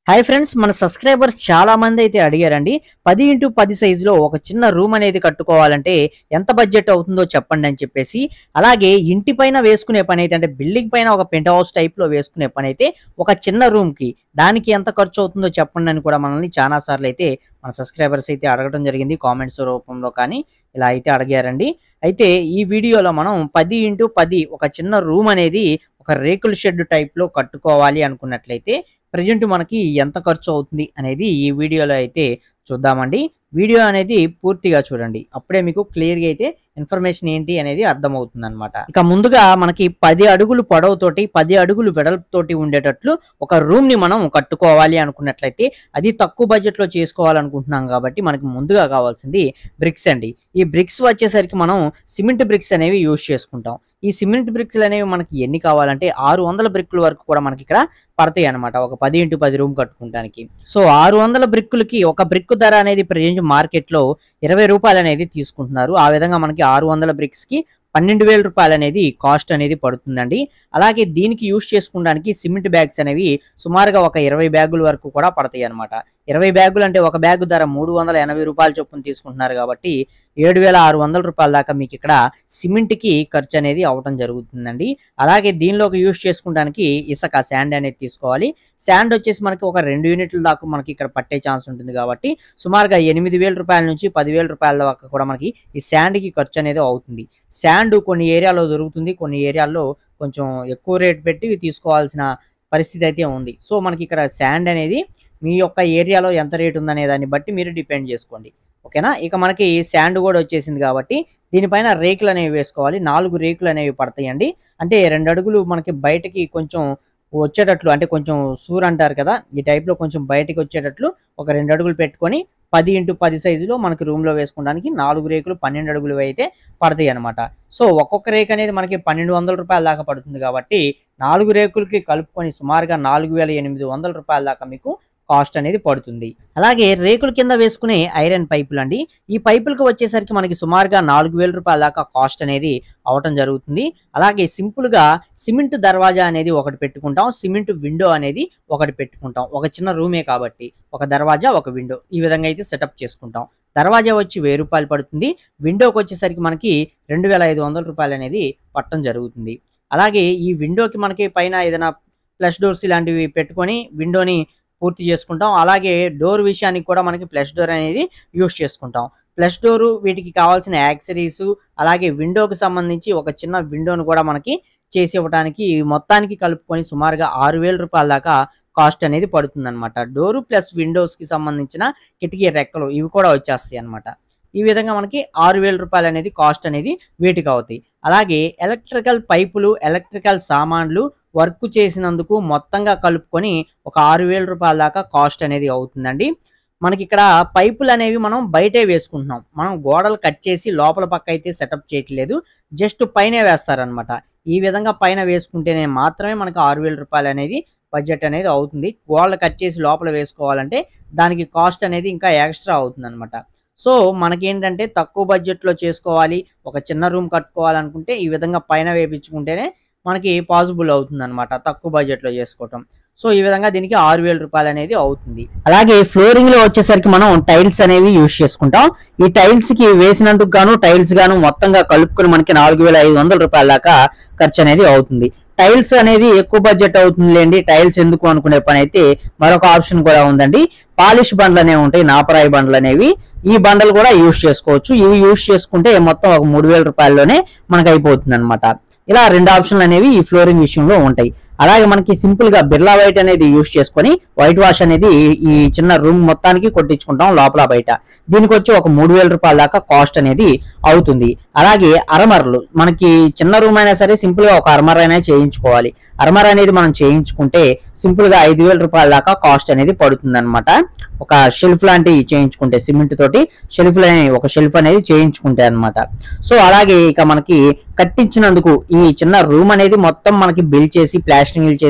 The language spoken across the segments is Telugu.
హాయ్ ఫ్రెండ్స్ మన సబ్స్క్రైబర్స్ చాలా మంది అయితే అడిగారండి పది ఇంటూ పది సైజులో ఒక చిన్న రూమ్ అనేది కట్టుకోవాలంటే ఎంత బడ్జెట్ అవుతుందో చెప్పండి అని చెప్పేసి అలాగే ఇంటి పైన వేసుకునే పని అయితే అంటే బిల్డింగ్ పైన ఒక పెంట్ హౌస్ టైప్ లో వేసుకునే పని అయితే ఒక చిన్న రూమ్ కి దానికి ఎంత ఖర్చు అవుతుందో చెప్పండి అని కూడా మనల్ని చాలా సార్లు అయితే మన సబ్స్క్రైబర్స్ అయితే అడగడం జరిగింది కామెంట్స్ రూపంలో కానీ ఇలా అయితే అడిగారండి అయితే ఈ వీడియోలో మనం పది ఇంటూ పది ఒక చిన్న రూమ్ అనేది ఒక రేకుల షెడ్ టైప్ లో కట్టుకోవాలి అనుకున్నట్లయితే ప్రజెంట్ మనకి ఎంత ఖర్చు అవుతుంది అనేది ఈ వీడియోలో అయితే చూద్దామండి వీడియో అనేది పూర్తిగా చూడండి అప్పుడే మీకు క్లియర్గా అయితే ఇన్ఫర్మేషన్ ఏంటి అనేది అర్థమవుతుంది అనమాట ఇక ముందుగా మనకి పది అడుగులు పొడవుతోటి పది అడుగులు వెడల్పుతోటి ఉండేటట్లు ఒక రూమ్ ని మనం కట్టుకోవాలి అనుకున్నట్లయితే అది తక్కువ బడ్జెట్ లో చేసుకోవాలనుకుంటున్నాం కాబట్టి మనకి ముందుగా కావాల్సింది బ్రిక్స్ అండి ఈ బ్రిక్స్ వచ్చేసరికి మనం సిమెంట్ బ్రిక్స్ అనేవి యూజ్ చేసుకుంటాం ఈ సిమెంట్ బ్రిక్స్ అనేవి మనకి ఎన్ని కావాలంటే ఆరు వందల బ్రిక్కుల వరకు కూడా మనకి ఇక్కడ పడతాయి అనమాట ఒక పది ఇంటూ పది రూమ్ కట్టుకుంటానికి సో ఆరు వందల బ్రిక్కులకి ఒక బ్రిక్ ధర అనేది ప్రజెంట్ మార్కెట్ లో ఇరవై రూపాయలు అనేది తీసుకుంటున్నారు ఆ విధంగా మనకి ఆరు వందల బ్రిక్స్ కి పన్నెండు వేల రూపాయలు అనేది కాస్ట్ అనేది పడుతుందండి అలాగే దీనికి యూజ్ చేసుకోవడానికి సిమెంట్ బ్యాగ్స్ అనేవి సుమారుగా ఒక ఇరవై బ్యాగుల వరకు కూడా పడతాయి అనమాట ఇరవై బ్యాగులు అంటే ఒక బ్యాగు ధర మూడు వందల ఎనభై రూపాయల చొప్పున తీసుకుంటున్నారు కాబట్టి ఏడు వేల ఆరు వందల రూపాయల దాకా మీకు ఇక్కడ సిమెంట్ కి ఖర్చు అనేది అవటం జరుగుతుందండి అలాగే దీనిలోకి యూజ్ చేసుకోవడానికి ఇసుక శాండ్ అనేది తీసుకోవాలి శాండ్ వచ్చేసి మనకి ఒక రెండు యూనిట్ల దాకా మనకి ఇక్కడ పట్టే ఛాన్స్ ఉంటుంది కాబట్టి సుమారుగా ఎనిమిది వేల రూపాయల నుంచి పదివేల రూపాయల దాకా కూడా మనకి ఈ శాండ్ కి ఖర్చు అనేది అవుతుంది శాండ్ కొన్ని ఏరియాలో దొరుకుతుంది కొన్ని ఏరియాల్లో కొంచెం ఎక్కువ రేట్ పెట్టి తీసుకోవాల్సిన పరిస్థితి అయితే ఉంది సో మనకి ఇక్కడ శాండ్ అనేది మీ యొక్క ఏరియాలో ఎంత రేట్ ఉందనే దాన్ని బట్టి మీరు డిపెండ్ చేసుకోండి ఓకేనా ఇక మనకి శాండ్ కూడా వచ్చేసింది కాబట్టి దీనిపైన రేకులు అనేవి వేసుకోవాలి నాలుగు రేకులు అనేవి పడతాయండి అంటే రెండు అడుగులు మనకి బయటకి కొంచెం వచ్చేటట్లు అంటే కొంచెం సూర్ అంటారు కదా ఈ టైప్ లో కొంచెం బయటకి వచ్చేటట్లు ఒక రెండు అడుగులు పెట్టుకొని పది ఇంటూ పది సైజులో మనకి రూమ్ లో వేసుకోవడానికి నాలుగు రేకులు పన్నెండు అడుగులు అయితే పడతాయి అనమాట సో ఒక్కొక్క రేక్ అనేది మనకి పన్నెండు వందల రూపాయల దాకా పడుతుంది కాబట్టి నాలుగు రేకులకి కలుపుకొని సుమారుగా నాలుగు వేల ఎనిమిది వందల రూపాయల దాకా మీకు కాస్ట్ అనేది పడుతుంది అలాగే రేకుల కింద వేసుకునే ఐరన్ పైపులు అండి ఈ పైపులకు వచ్చేసరికి మనకి సుమారుగా నాలుగు వేల రూపాయల దాకా కాస్ట్ అనేది అవటం జరుగుతుంది అలాగే సింపుల్ గా సిమెంట్ దర్వాజా అనేది ఒకటి పెట్టుకుంటాం సిమెంట్ విండో అనేది ఒకటి పెట్టుకుంటాం ఒక చిన్న రూమే కాబట్టి ఒక దర్వాజా ఒక విండో ఈ విధంగా అయితే సెటప్ చేసుకుంటాం దర్వాజా వచ్చి వెయ్యి రూపాయలు పడుతుంది విండోకి వచ్చేసరికి మనకి రెండు వేల ఐదు వందల రూపాయలు అనేది పట్టడం జరుగుతుంది అలాగే ఈ విండోకి మనకి పైన ఏదైనా ప్లస్ డోర్స్ ఇలాంటివి పెట్టుకొని విండోని పూర్తి చేసుకుంటాం అలాగే డోర్ విషయానికి కూడా మనకి ప్లస్ డోర్ అనేది యూస్ చేసుకుంటాం ప్లస్ డోర్ వీటికి కావాల్సిన యాక్సరీస్ అలాగే విండోకి సంబంధించి ఒక చిన్న విండోను కూడా మనకి చేసి ఇవ్వడానికి మొత్తానికి కలుపుకొని సుమారుగా ఆరు వేల రూపాయల దాకా కాస్ట్ అనేది పడుతుంది అనమాట డోరు ప్లస్ విండోస్ కి సంబంధించిన కిటికీ రెక్కలు ఇవి కూడా వచ్చేస్తాయి అనమాట ఈ విధంగా మనకి ఆరు వేల రూపాయలు అనేది కాస్ట్ అనేది వీటికి అవుతాయి అలాగే ఎలక్ట్రికల్ పైపులు ఎలక్ట్రికల్ సామాన్లు వర్క్ చేసినందుకు మొత్తంగా కలుపుకొని ఒక ఆరు వేల రూపాయల దాకా కాస్ట్ అనేది అవుతుందండి మనకి ఇక్కడ పైపులు అనేవి మనం బయటే వేసుకుంటున్నాం మనం గోడలు కట్ చేసి లోపల పక్క అయితే సెటప్ చేయట్లేదు జస్ట్ పైనే వేస్తారనమాట ఈ విధంగా పైన వేసుకుంటేనే మాత్రమే మనకి ఆరు వేల రూపాయలు అనేది బడ్జెట్ అనేది అవుతుంది గోడలు కట్ చేసి లోపల వేసుకోవాలంటే దానికి కాస్ట్ అనేది ఇంకా ఎక్స్ట్రా అవుతుంది అనమాట సో మనకేంటంటే తక్కువ బడ్జెట్లో చేసుకోవాలి ఒక చిన్న రూమ్ కట్టుకోవాలనుకుంటే ఈ విధంగా పైన వేపించుకుంటేనే మనకి పాసిబుల్ అవుతుంది అనమాట తక్కువ బడ్జెట్లో చేసుకోవటం సో ఈ విధంగా దీనికి ఆరు వేల రూపాయలు అనేది అవుతుంది అలాగే ఫ్లోరింగ్ లో వచ్చేసరికి మనం టైల్స్ అనేవి యూజ్ చేసుకుంటాం ఈ టైల్స్ కి వేసినందుకు గాను టైల్స్ గాను మొత్తంగా కలుపుకొని మనకి నాలుగు వేల ఐదు వందల రూపాయల దాకా ఖర్చు అనేది అవుతుంది టైల్స్ అనేది ఎక్కువ బడ్జెట్ అవుతుంది లేండి టైల్స్ ఎందుకు అనుకునే పని అయితే మరొక ఆప్షన్ కూడా ఉందండి పాలిష్ బండ్లు అనేవి ఉంటాయి నాపరాయి బండ్లు అనేవి ఈ బండలు కూడా యూజ్ చేసుకోవచ్చు ఇవి యూజ్ చేసుకుంటే మొత్తం ఒక మూడు వేల రూపాయల్లోనే మనకు అయిపోతుంది అనమాట ఇలా రెండు ఆప్షన్లు అనేవి ఈ ఫ్లోరింగ్ విషయంలో ఉంటాయి అలాగే మనకి సింపుల్ గా బిర్లా వైట్ అనేది యూజ్ చేసుకొని వైట్ వాష్ అనేది ఈ చిన్న రూమ్ మొత్తానికి కొట్టించుకుంటాం లోపల బయట దీనికి వచ్చి ఒక మూడు వేల రూపాయల దాకా కాస్ట్ అనేది అవుతుంది అలాగే అరమరలు మనకి చిన్న రూమ్ అయినా సరే సింపుల్ గా ఒక అరమర అయినా చేయించుకోవాలి అరమర అనేది మనం చేయించుకుంటే సింపుల్ గా ఐదు వేల రూపాయల దాకా కాస్ట్ అనేది పడుతుంది అనమాట ఒక షెల్ఫ్ లాంటివి చేయించుకుంటే సిమెంట్ తోటి షెల్ఫ్ ఒక షెల్ఫ్ అనేది చేయించుకుంటే అన్నమాట సో అలాగే ఇక మనకి కట్టించినందుకు ఈ చిన్న రూమ్ అనేది మొత్తం మనకి బిల్ చేసి ప్లాస్టరింగ్ చేసి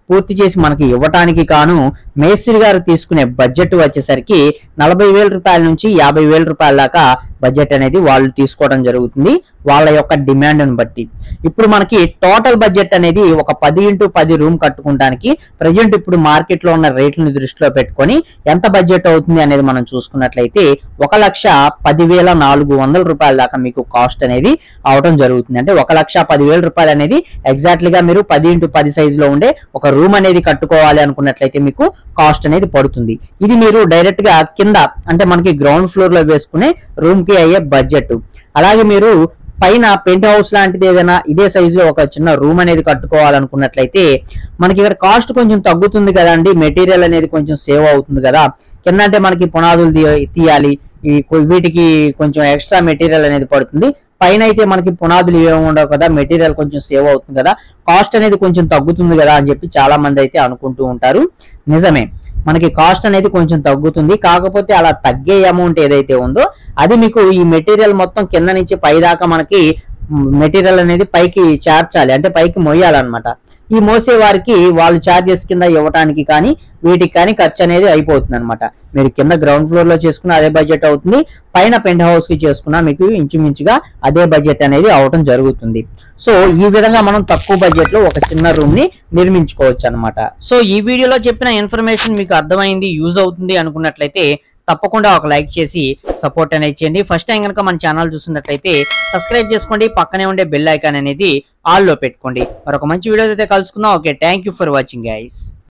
పూర్తి చేసి మనకి ఇవ్వటానికి కాను మేస్త్రి గారు తీసుకునే బడ్జెట్ వచ్చేసరికి నలభై వేల రూపాయల నుంచి యాభై వేల రూపాయల దాకా బడ్జెట్ అనేది వాళ్ళు తీసుకోవడం జరుగుతుంది వాళ్ళ యొక్క డిమాండ్ని బట్టి ఇప్పుడు మనకి టోటల్ బడ్జెట్ అనేది ఒక పది ఇంటూ పది రూమ్ కట్టుకోవడానికి ప్రజెంట్ ఇప్పుడు మార్కెట్ లో ఉన్న రేట్లను దృష్టిలో పెట్టుకొని ఎంత బడ్జెట్ అవుతుంది అనేది మనం చూసుకున్నట్లయితే ఒక లక్ష పదివేల నాలుగు వందల రూపాయల దాకా మీకు కాస్ట్ అనేది అవడం జరుగుతుంది అంటే ఒక లక్ష పదివేల రూపాయలు అనేది ఎగ్జాక్ట్లీ గా మీరు పది ఇంటూ పది సైజ్ లో ఉండే ఒక రూమ్ అనేది కట్టుకోవాలి అనుకున్నట్లయితే మీకు కాస్ట్ అనేది పడుతుంది ఇది మీరు డైరెక్ట్ గా కింద అంటే మనకి గ్రౌండ్ ఫ్లోర్ లో వేసుకునే రూమ్ కి అయ్యే బడ్జెట్ అలాగే మీరు పైన పెంట్ హౌస్ లాంటిది ఏదైనా ఇదే సైజు లో ఒక చిన్న రూమ్ అనేది కట్టుకోవాలనుకున్నట్లయితే మనకి ఇక్కడ కాస్ట్ కొంచెం తగ్గుతుంది కదా అండి మెటీరియల్ అనేది కొంచెం సేవ్ అవుతుంది కదా కింద అంటే మనకి పునాదులు తీ- తీయాలి ఈ కొ- వీటికి కొంచెం ఎక్స్ట్రా మెటీరియల్ అనేది పడుతుంది పైన అయితే మనకి పునాదులు ఏమి ఉండవు కదా మెటీరియల్ కొంచెం సేవ్ అవుతుంది కదా కాస్ట్ అనేది కొంచెం తగ్గుతుంది కదా అని చెప్పి చాలా మంది అయితే అనుకుంటూ ఉంటారు నిజమే మనకి కాస్ట్ అనేది కొంచెం తగ్గుతుంది కాకపోతే అలా తగ్గే అమౌంట్ ఏదైతే ఉందో అది మీకు ఈ మెటీరియల్ మొత్తం కింద నుంచి పై దాకా మనకి మెటీరియల్ అనేది పైకి చేర్చాలి అంటే పైకి మొయ్యాలన్నమాట ఈ మోసే వారికి వాళ్ళు చార్జెస్ కింద ఇవ్వడానికి కానీ వీటికి కానీ ఖర్చు అనేది అయిపోతుంది అనమాట మీరు కింద గ్రౌండ్ ఫ్లోర్ లో చేసుకున్న అదే బడ్జెట్ అవుతుంది పైన పెంట్ హౌస్ కి చేసుకున్నా మీకు ఇంచుమించుగా అదే బడ్జెట్ అనేది అవటం జరుగుతుంది సో ఈ విధంగా మనం తక్కువ బడ్జెట్ లో ఒక చిన్న రూమ్ ని నిర్మించుకోవచ్చు అనమాట సో ఈ వీడియోలో చెప్పిన ఇన్ఫర్మేషన్ మీకు అర్థమైంది యూజ్ అవుతుంది అనుకున్నట్లయితే తప్పకుండా ఒక లైక్ చేసి సపోర్ట్ అనేది చేయండి ఫస్ట్ టైం కనుక మన ఛానల్ చూస్తున్నట్లయితే సబ్స్క్రైబ్ చేసుకోండి పక్కనే ఉండే బెల్ ఐకాన్ అనేది ఆల్ లో పెట్టుకోండి మరొక మంచి వీడియో అయితే కలుసుకుందాం okay thank you for watching guys